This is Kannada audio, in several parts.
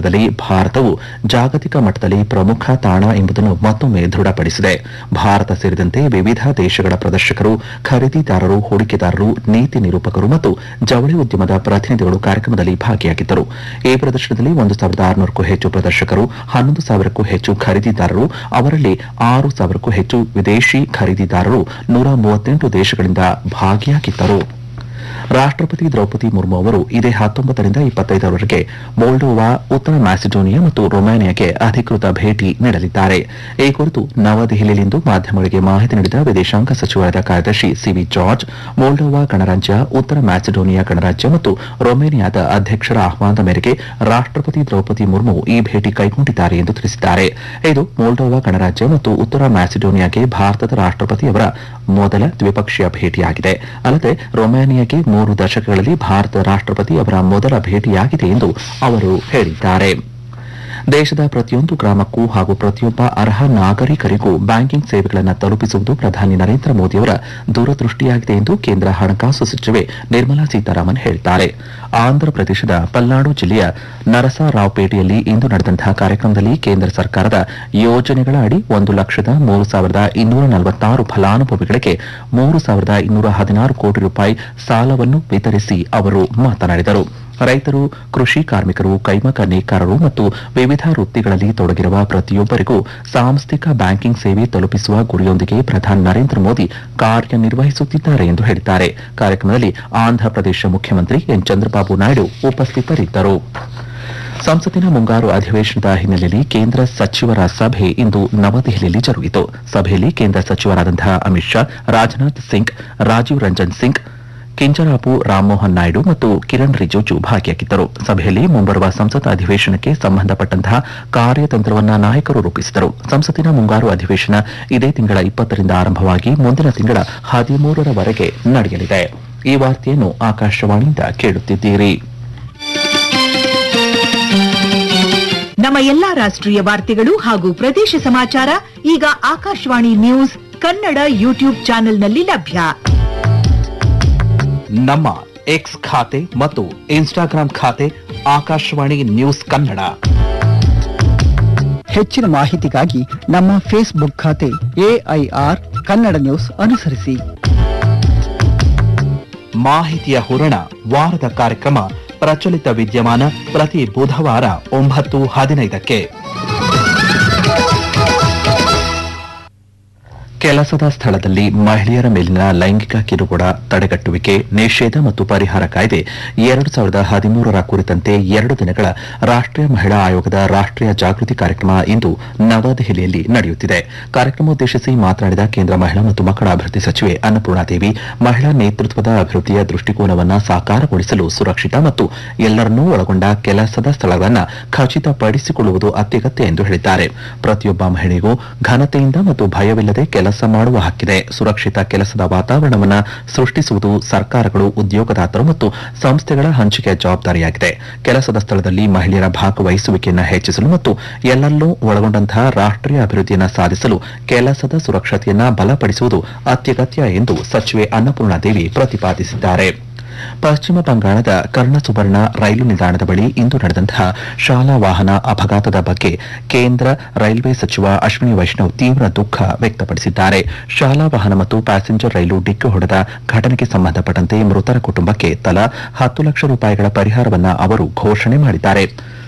ಕ್ಷೇತ್ರದಲ್ಲಿ ಭಾರತವು ಜಾಗತಿಕ ಮಟ್ಟದಲ್ಲಿ ಪ್ರಮುಖ ತಾಣ ಎಂಬುದನ್ನು ಮತ್ತೊಮ್ಮೆ ದೃಢಪಡಿಸಿದೆ ಭಾರತ ಸೇರಿದಂತೆ ವಿವಿಧ ದೇಶಗಳ ಪ್ರದರ್ಶಕರು ಖರೀದಿದಾರರು ಹೂಡಿಕೆದಾರರು ನೀತಿ ನಿರೂಪಕರು ಮತ್ತು ಜವಳಿ ಉದ್ಯಮದ ಪ್ರತಿನಿಧಿಗಳು ಕಾರ್ಯಕ್ರಮದಲ್ಲಿ ಭಾಗಿಯಾಗಿದ್ದರು ಈ ಪ್ರದರ್ಶನದಲ್ಲಿ ಒಂದು ಸಾವಿರದ ಆರುನೂರಕ್ಕೂ ಹೆಚ್ಚು ಪ್ರದರ್ಶಕರು ಹನ್ನೊಂದು ಸಾವಿರಕ್ಕೂ ಹೆಚ್ಚು ಖರೀದಿದಾರರು ಅವರಲ್ಲಿ ಆರು ಸಾವಿರಕ್ಕೂ ಹೆಚ್ಚು ವಿದೇಶಿ ಖರೀದಿದಾರರು ನೂರ ಮೂವತ್ತೆಂಟು ದೇಶಗಳಿಂದ ಭಾಗಿಯಾಗಿದ್ದರು ರಾಷ್ಟ್ರಪತಿ ದ್ರೌಪದಿ ಮುರ್ಮು ಅವರು ಇದೇ ಹತ್ತೊಂಬತ್ತರಿಂದ ಇಪ್ಪತ್ತೈದರವರೆಗೆ ಮೋಲ್ಡೋವಾ ಉತ್ತರ ಮ್ಯಾಸಿಡೋನಿಯಾ ಮತ್ತು ರೊಮಾನಿಯಾಗೆ ಅಧಿಕೃತ ಭೇಟಿ ನೀಡಲಿದ್ದಾರೆ ಈ ಕುರಿತು ನವದೆಹಲಿಯಲ್ಲಿಂದು ಮಾಧ್ಯಮಗಳಿಗೆ ಮಾಹಿತಿ ನೀಡಿದ ವಿದೇಶಾಂಗ ಸಚಿವಾಲಯದ ಕಾರ್ಯದರ್ಶಿ ಸಿವಿ ಜಾರ್ಜ್ ಮೋಲ್ಡೋವಾ ಗಣರಾಜ್ಯ ಉತ್ತರ ಮ್ಯಾಸಿಡೋನಿಯಾ ಗಣರಾಜ್ಯ ಮತ್ತು ರೊಮೇನಿಯಾದ ಅಧ್ಯಕ್ಷರ ಆಹ್ವಾನದ ಮೇರೆಗೆ ರಾಷ್ಟ್ರಪತಿ ದ್ರೌಪದಿ ಮುರ್ಮು ಈ ಭೇಟಿ ಕೈಗೊಂಡಿದ್ದಾರೆ ಎಂದು ತಿಳಿಸಿದ್ದಾರೆ ಇದು ಮೋಲ್ಡೋವಾ ಗಣರಾಜ್ಯ ಮತ್ತು ಉತ್ತರ ಮ್ಯಾಸಿಡೋನಿಯಾಗೆ ಭಾರತದ ರಾಷ್ಟ್ರಪತಿಯವರ ಮೊದಲ ದ್ವಿಪಕ್ಷೀಯ ಭೇಟಿಯಾಗಿದೆ ಅಲ್ಲದೆ ರೊಮೇನಿಯಾಗೆ ಮೂರು ದಶಕಗಳಲ್ಲಿ ಭಾರತದ ರಾಷ್ಟ್ರಪತಿ ಅವರ ಮೊದಲ ಭೇಟಿಯಾಗಿದೆ ಎಂದು ಅವರು ಹೇಳಿದ್ದಾರೆ ದೇಶದ ಪ್ರತಿಯೊಂದು ಗ್ರಾಮಕ್ಕೂ ಹಾಗೂ ಪ್ರತಿಯೊಬ್ಬ ಅರ್ಹ ನಾಗರಿಕರಿಗೂ ಬ್ಯಾಂಕಿಂಗ್ ಸೇವೆಗಳನ್ನು ತಲುಪಿಸುವುದು ಪ್ರಧಾನಿ ನರೇಂದ್ರ ಮೋದಿಯವರ ದೂರದೃಷ್ಟಿಯಾಗಿದೆ ಎಂದು ಕೇಂದ್ರ ಹಣಕಾಸು ಸಚಿವೆ ನಿರ್ಮಲಾ ಸೀತಾರಾಮನ್ ಹೇಳಿದ್ದಾರೆ ಆಂಧ್ರಪ್ರದೇಶದ ಪಲ್ನಾಡು ಜಿಲ್ಲೆಯ ನರಸರಾವ್ಪೇಟೆಯಲ್ಲಿ ಇಂದು ನಡೆದಂತಹ ಕಾರ್ಯಕ್ರಮದಲ್ಲಿ ಕೇಂದ್ರ ಸರ್ಕಾರದ ಯೋಜನೆಗಳ ಅಡಿ ಒಂದು ಲಕ್ಷದ ಮೂರು ಸಾವಿರದ ಇನ್ನೂರ ನಲವತ್ತಾರು ಫಲಾನುಭವಿಗಳಿಗೆ ಮೂರು ಸಾವಿರದ ಇನ್ನೂರ ಹದಿನಾರು ಕೋಟಿ ರೂಪಾಯಿ ಸಾಲವನ್ನು ವಿತರಿಸಿ ಅವರು ಮಾತನಾಡಿದರು ರೈತರು ಕೃಷಿ ಕಾರ್ಮಿಕರು ಕೈಮಗ್ಗ ನೇಕಾರರು ಮತ್ತು ವಿವಿಧ ವೃತ್ತಿಗಳಲ್ಲಿ ತೊಡಗಿರುವ ಪ್ರತಿಯೊಬ್ಬರಿಗೂ ಸಾಂಸ್ಥಿಕ ಬ್ಯಾಂಕಿಂಗ್ ಸೇವೆ ತಲುಪಿಸುವ ಗುರಿಯೊಂದಿಗೆ ಪ್ರಧಾನಿ ನರೇಂದ್ರ ಮೋದಿ ಕಾರ್ಯನಿರ್ವಹಿಸುತ್ತಿದ್ದಾರೆ ಎಂದು ಹೇಳಿದ್ದಾರೆ ಕಾರ್ಯಕ್ರಮದಲ್ಲಿ ಆಂಧ್ರಪ್ರದೇಶ ಮುಖ್ಯಮಂತ್ರಿ ಎನ್ ಚಂದ್ರಬಾಬು ನಾಯ್ಡು ಉಪಸ್ಥಿತರಿದ್ದರು ಸಂಸತ್ತಿನ ಮುಂಗಾರು ಅಧಿವೇಶನದ ಹಿನ್ನೆಲೆಯಲ್ಲಿ ಕೇಂದ್ರ ಸಚಿವರ ಸಭೆ ಇಂದು ನವದೆಹಲಿಯಲ್ಲಿ ಜರುಗಿತು ಸಭೆಯಲ್ಲಿ ಕೇಂದ್ರ ಸಚಿವರಾದಂತಹ ಅಮಿತ್ ಶಾ ರಾಜನಾಥ್ ಸಿಂಗ್ ರಾಜೀವ್ ರಂಜನ್ ಸಿಂಗ್ ಕಿಂಜರಾಪು ರಾಮ್ಮೋಹನ್ ನಾಯ್ಡು ಮತ್ತು ಕಿರಣ್ ರಿಜಿಜು ಭಾಗಿಯಾಗಿದ್ದರು ಸಭೆಯಲ್ಲಿ ಮುಂಬರುವ ಸಂಸತ್ ಅಧಿವೇಶನಕ್ಕೆ ಸಂಬಂಧಪಟ್ಟಂತಹ ಕಾರ್ಯತಂತ್ರವನ್ನ ನಾಯಕರು ರೂಪಿಸಿದರು ಸಂಸತ್ತಿನ ಮುಂಗಾರು ಅಧಿವೇಶನ ಇದೇ ತಿಂಗಳ ಇಪ್ಪತ್ತರಿಂದ ಆರಂಭವಾಗಿ ಮುಂದಿನ ತಿಂಗಳ ಹದಿಮೂರರವರೆಗೆ ನಡೆಯಲಿದೆ ಈ ವಾರ್ತೆಯನ್ನು ಆಕಾಶವಾಣಿಯಿಂದ ಕೇಳುತ್ತಿದ್ದೀರಿ ನಮ್ಮ ಎಲ್ಲಾ ರಾಷ್ಟ್ರೀಯ ವಾರ್ತೆಗಳು ಹಾಗೂ ಪ್ರದೇಶ ಸಮಾಚಾರ ಈಗ ಆಕಾಶವಾಣಿ ನ್ಯೂಸ್ ಕನ್ನಡ ಯೂಟ್ಯೂಬ್ ಚಾನೆಲ್ನಲ್ಲಿ ಲಭ್ಯ ನಮ್ಮ ಎಕ್ಸ್ ಖಾತೆ ಮತ್ತು ಇನ್ಸ್ಟಾಗ್ರಾಂ ಖಾತೆ ಆಕಾಶವಾಣಿ ನ್ಯೂಸ್ ಕನ್ನಡ ಹೆಚ್ಚಿನ ಮಾಹಿತಿಗಾಗಿ ನಮ್ಮ ಫೇಸ್ಬುಕ್ ಖಾತೆ ಎಐಆರ್ ಕನ್ನಡ ನ್ಯೂಸ್ ಅನುಸರಿಸಿ ಮಾಹಿತಿಯ ಹೂರಣ ವಾರದ ಕಾರ್ಯಕ್ರಮ ಪ್ರಚಲಿತ ವಿದ್ಯಮಾನ ಪ್ರತಿ ಬುಧವಾರ ಒಂಬತ್ತು ಹದಿನೈದಕ್ಕೆ ಕೆಲಸದ ಸ್ಥಳದಲ್ಲಿ ಮಹಿಳೆಯರ ಮೇಲಿನ ಲೈಂಗಿಕ ಕಿರುಕುಳ ತಡೆಗಟ್ಟುವಿಕೆ ನಿಷೇಧ ಮತ್ತು ಪರಿಹಾರ ಕಾಯ್ದೆ ಎರಡು ಸಾವಿರದ ಹದಿಮೂರರ ಕುರಿತಂತೆ ಎರಡು ದಿನಗಳ ರಾಷ್ಟ್ರೀಯ ಮಹಿಳಾ ಆಯೋಗದ ರಾಷ್ಟ್ರೀಯ ಜಾಗೃತಿ ಕಾರ್ಯಕ್ರಮ ಇಂದು ನವದೆಹಲಿಯಲ್ಲಿ ನಡೆಯುತ್ತಿದೆ ಕಾರ್ಯಕ್ರಮ ಉದ್ದೇಶಿಸಿ ಮಾತನಾಡಿದ ಕೇಂದ್ರ ಮಹಿಳಾ ಮತ್ತು ಮಕ್ಕಳ ಅಭಿವೃದ್ಧಿ ಸಚಿವೆ ಅನ್ನಪೂರ್ಣಾದೇವಿ ಮಹಿಳಾ ನೇತೃತ್ವದ ಅಭಿವೃದ್ಧಿಯ ದೃಷ್ಟಿಕೋನವನ್ನು ಸಾಕಾರಗೊಳಿಸಲು ಸುರಕ್ಷಿತ ಮತ್ತು ಎಲ್ಲರನ್ನೂ ಒಳಗೊಂಡ ಕೆಲಸದ ಸ್ಥಳಗಳನ್ನು ಖಚಿತಪಡಿಸಿಕೊಳ್ಳುವುದು ಅತ್ಯಗತ್ಯ ಎಂದು ಹೇಳಿದ್ದಾರೆ ಪ್ರತಿಯೊಬ್ಬ ಮಹಿಳೆಗೂ ಘನತೆಯಿಂದ ಮತ್ತು ಭಯವಿಲ್ಲದೆ ಕೆಲಸ ಮಾಡುವ ಹಕ್ಕಿದೆ ಸುರಕ್ಷಿತ ಕೆಲಸದ ವಾತಾವರಣವನ್ನು ಸೃಷ್ಟಿಸುವುದು ಸರ್ಕಾರಗಳು ಉದ್ಯೋಗದಾತರು ಮತ್ತು ಸಂಸ್ಥೆಗಳ ಹಂಚಿಕೆಯ ಜವಾಬ್ದಾರಿಯಾಗಿದೆ ಕೆಲಸದ ಸ್ಥಳದಲ್ಲಿ ಮಹಿಳೆಯರ ಭಾಗವಹಿಸುವಿಕೆಯನ್ನು ಹೆಚ್ಚಿಸಲು ಮತ್ತು ಎಲ್ಲರನ್ನೂ ಒಳಗೊಂಡಂತಹ ರಾಷ್ಟ್ರೀಯ ಅಭಿವೃದ್ಧಿಯನ್ನು ಸಾಧಿಸಲು ಕೆಲಸದ ಸುರಕ್ಷತೆಯನ್ನು ಬಲಪಡಿಸುವುದು ಅತ್ಯಗತ್ಯ ಎಂದು ಸಚಿವೆ ಅನ್ನಪೂರ್ಣಾದೇವಿ ಪ್ರತಿಪಾದಿಸಿದ್ದಾರೆ ಪಶ್ಚಿಮ ಬಂಗಾಳದ ಕರ್ಣಸುವರ್ಣ ರೈಲು ನಿಲ್ದಾಣದ ಬಳಿ ಇಂದು ನಡೆದಂತಹ ಶಾಲಾ ವಾಹನ ಅಪಘಾತದ ಬಗ್ಗೆ ಕೇಂದ್ರ ರೈಲ್ವೆ ಸಚಿವ ಅಶ್ವಿನಿ ವೈಷ್ಣವ್ ತೀವ್ರ ದುಃಖ ವ್ಯಕ್ತಪಡಿಸಿದ್ದಾರೆ ಶಾಲಾ ವಾಹನ ಮತ್ತು ಪ್ಯಾಸೆಂಜರ್ ರೈಲು ಡಿಕ್ಕಿ ಹೊಡೆದ ಘಟನೆಗೆ ಸಂಬಂಧಪಟ್ಟಂತೆ ಮೃತರ ಕುಟುಂಬಕ್ಕೆ ತಲಾ ಹತ್ತು ಲಕ್ಷ ರೂಪಾಯಿಗಳ ಪರಿಹಾರವನ್ನು ಅವರು ಘೋಷಣೆ ಮಾಡಿದ್ದಾರೆ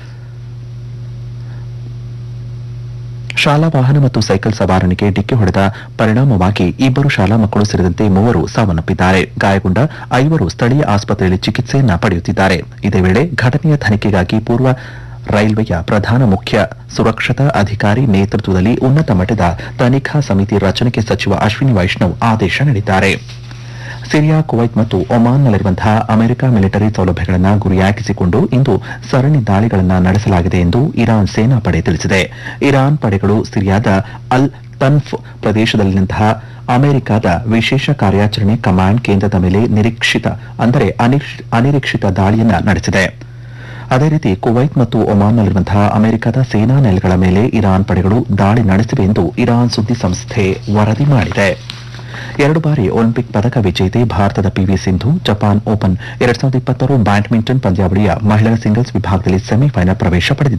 ಶಾಲಾ ವಾಹನ ಮತ್ತು ಸೈಕಲ್ ಸವಾರನಿಗೆ ಡಿಕ್ಕಿ ಹೊಡೆದ ಪರಿಣಾಮವಾಗಿ ಇಬ್ಬರು ಶಾಲಾ ಮಕ್ಕಳು ಸೇರಿದಂತೆ ಮೂವರು ಸಾವನ್ನಪ್ಪಿದ್ದಾರೆ ಗಾಯಗೊಂಡ ಐವರು ಸ್ಥಳೀಯ ಆಸ್ಪತ್ರೆಯಲ್ಲಿ ಚಿಕಿತ್ಸೆಯನ್ನ ಪಡೆಯುತ್ತಿದ್ದಾರೆ ಇದೇ ವೇಳೆ ಘಟನೆಯ ತನಿಖೆಗಾಗಿ ಪೂರ್ವ ರೈಲ್ವೆಯ ಪ್ರಧಾನ ಮುಖ್ಯ ಸುರಕ್ಷತಾ ಅಧಿಕಾರಿ ನೇತೃತ್ವದಲ್ಲಿ ಉನ್ನತ ಮಟ್ಟದ ತನಿಖಾ ಸಮಿತಿ ರಚನೆಗೆ ಸಚಿವ ಅಶ್ವಿನಿ ವೈಷ್ಣವ್ ಆದೇಶ ನೀಡಿದ್ದಾರೆ ಸಿರಿಯಾ ಕುವೈತ್ ಮತ್ತು ಒಮಾನ್ನಲ್ಲಿರುವಂತಹ ಅಮೆರಿಕ ಮಿಲಿಟರಿ ಸೌಲಭ್ಯಗಳನ್ನು ಗುರಿಯಾಗಿಸಿಕೊಂಡು ಇಂದು ಸರಣಿ ದಾಳಿಗಳನ್ನು ನಡೆಸಲಾಗಿದೆ ಎಂದು ಇರಾನ್ ಸೇನಾಪಡೆ ತಿಳಿಸಿದೆ ಇರಾನ್ ಪಡೆಗಳು ಸಿರಿಯಾದ ಅಲ್ ತನ್ಫ್ ಪ್ರದೇಶದಲ್ಲಿನಂತಹ ಅಮೆರಿಕದ ವಿಶೇಷ ಕಾರ್ಯಾಚರಣೆ ಕಮಾಂಡ್ ಕೇಂದ್ರದ ಮೇಲೆ ನಿರೀಕ್ಷಿತ ಅಂದರೆ ಅನಿರೀಕ್ಷ- ಅನಿರೀಕ್ಷಿತ ದಾಳಿಯನ್ನ ನಡೆಸಿದೆ ಅದೇ ರೀತಿ ಕುವೈತ್ ಮತ್ತು ಒಮಾನ್ನಲ್ಲಿರುವಂತಹ ಅಮೆರಿಕದ ಸೇನಾ ನೆಲೆಗಳ ಮೇಲೆ ಇರಾನ್ ಪಡೆಗಳು ದಾಳಿ ನಡೆಸಿವೆ ಎಂದು ಇರಾನ್ ಸುದ್ದಿ ಸಂಸ್ಥೆ ವರದಿ ಮಾಡಿದೆ ಎರಡು ಬಾರಿ ಒಲಿಂಪಿಕ್ ಪದಕ ವಿಜೇತೆ ಭಾರತದ ಪಿವಿ ಸಿಂಧು ಜಪಾನ್ ಓಪನ್ ಎರಡ್ ಸಾವಿರದ ಇಪ್ಪತ್ತಾರು ಬ್ಯಾಡ್ಮಿಂಟನ್ ಪಂದ್ಯಾವಳಿಯ ಮಹಿಳಾ ಸಿಂಗಲ್ಸ್ ವಿಭಾಗದಲ್ಲಿ ಸೆಮಿಫೈನಲ್ ಪ್ರವೇಶ ಪಡೆದಿದ್ದಾರೆ